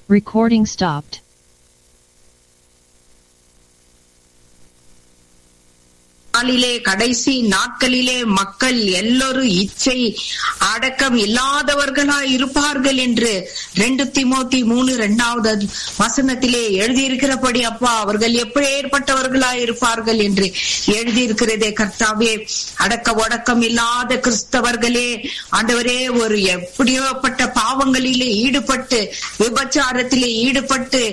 Recording stopped. நாளிலே கடைசி நாட்களிலே மக்கள் எல்லோரும் இச்சை அடக்கம் இல்லாதவர்களா இருப்பார்கள் என்று ரெண்டு திமோத்தி மூணு இரண்டாவது வசனத்திலே எழுதியிருக்கிறபடி அப்பா அவர்கள் எப்படி ஏற்பட்டவர்களா இருப்பார்கள் என்று எழுதியிருக்கிறதே கர்த்தாவே அடக்க ஒடக்கம் இல்லாத கிறிஸ்தவர்களே ஆண்டவரே ஒரு எப்படியோப்பட்ட பாவங்களிலே ஈடுபட்டு விபச்சாரத்திலே ஈடுபட்டு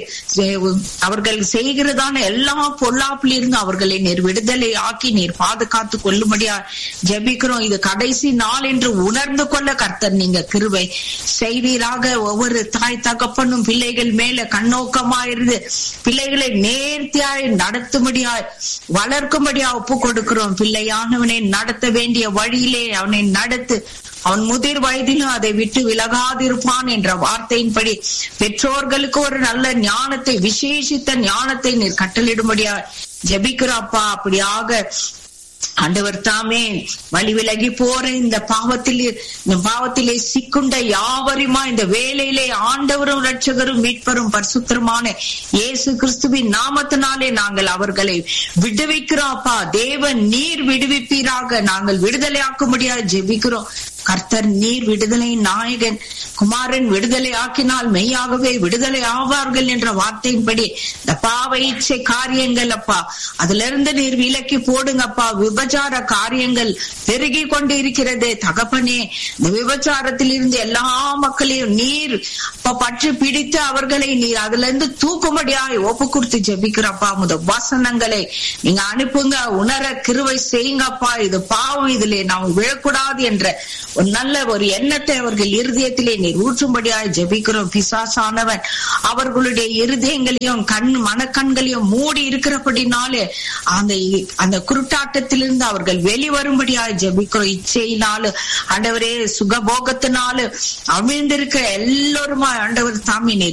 அவர்கள் செய்கிறதான எல்லா பொல்லாப்பிலிருந்து அவர்களை நீர் விடுதலை ஆக்கி நீர் பாதுகாத்து கொள்ளும்படியா ஜெபிக்கிறோம் இது கடைசி நாள் என்று உணர்ந்து கொள்ள கர்த்தர் நீங்க கிருபை செய்வீராக ஒவ்வொரு தாய் தகப்பனும் பிள்ளைகள் மேல கண்ணோக்கமா இருந்து பிள்ளைகளை நேர்த்தியாய் நடத்தும்படியாய் வளர்க்கும்படியா ஒப்பு கொடுக்கிறோம் பிள்ளையானவனை நடத்த வேண்டிய வழியிலே அவனை நடத்து அவன் முதிர் வயதிலும் அதை விட்டு விலகாதிருப்பான் என்ற வார்த்தையின்படி பெற்றோர்களுக்கு ஒரு நல்ல ஞானத்தை விசேஷித்த ஞானத்தை நீர் கட்டளிடும்படியா ஜபிக்கிறாப்பா அப்படியாக ஆண்டவர் தாமே வழி விலகி போற இந்த பாவத்தில் இந்த பாவத்திலே சிக்குண்ட யாவருமா இந்த வேலையிலே ஆண்டவரும் ரட்சகரும் மீட்பரும் பரிசுத்தருமான இயேசு கிறிஸ்துவின் நாமத்தினாலே நாங்கள் அவர்களை விடுவிக்கிறோம்ப்பா தேவன் நீர் விடுவிப்பீராக நாங்கள் விடுதலையாக்கும்படியாக ஜெபிக்கிறோம் கர்த்தர் நீர் விடுதலை நாயகன் குமாரன் விடுதலை ஆக்கினால் மெய்யாகவே விடுதலை ஆவார்கள் என்ற வார்த்தையின்படி இந்த பாவ இச்சை காரியங்கள் அப்பா அதுல இருந்து நீர் விலக்கி போடுங்கப்பா விபச்சார காரியங்கள் பெருகி கொண்டு இருக்கிறது தகப்பனே இந்த விபச்சாரத்தில் இருந்து எல்லா மக்களையும் நீர் அப்ப பற்றி பிடித்து அவர்களை நீர் அதுல இருந்து தூக்கும்படியாய் ஒப்பு கொடுத்து ஜெபிக்கிறப்பா முத வசனங்களை நீங்க அனுப்புங்க உணர கிருவை செய்யுங்கப்பா இது பாவம் இதுல நாம் விழக்கூடாது என்ற ஒரு நல்ல ஒரு எண்ணத்தை அவர்கள் இருதயத்திலே நீர் ஊற்றும்படியாய் ஜெபிக்கிறோம் பிசாசானவன் அவர்களுடைய இருதயங்களையும் கண் மனக்கண்களையும் மூடி இருக்கிறபடினாலே அந்த அந்த குருட்டாட்டத்திலிருந்து அவர்கள் வெளிவரும்படியாய் ஜெபிக்கிறோம் இச்சையினாலும் ஆண்டவரே சுகபோகத்தினாலும் அமிழ்ந்திருக்கிற எல்லோருமா ஆண்டவர் தாமி நீர்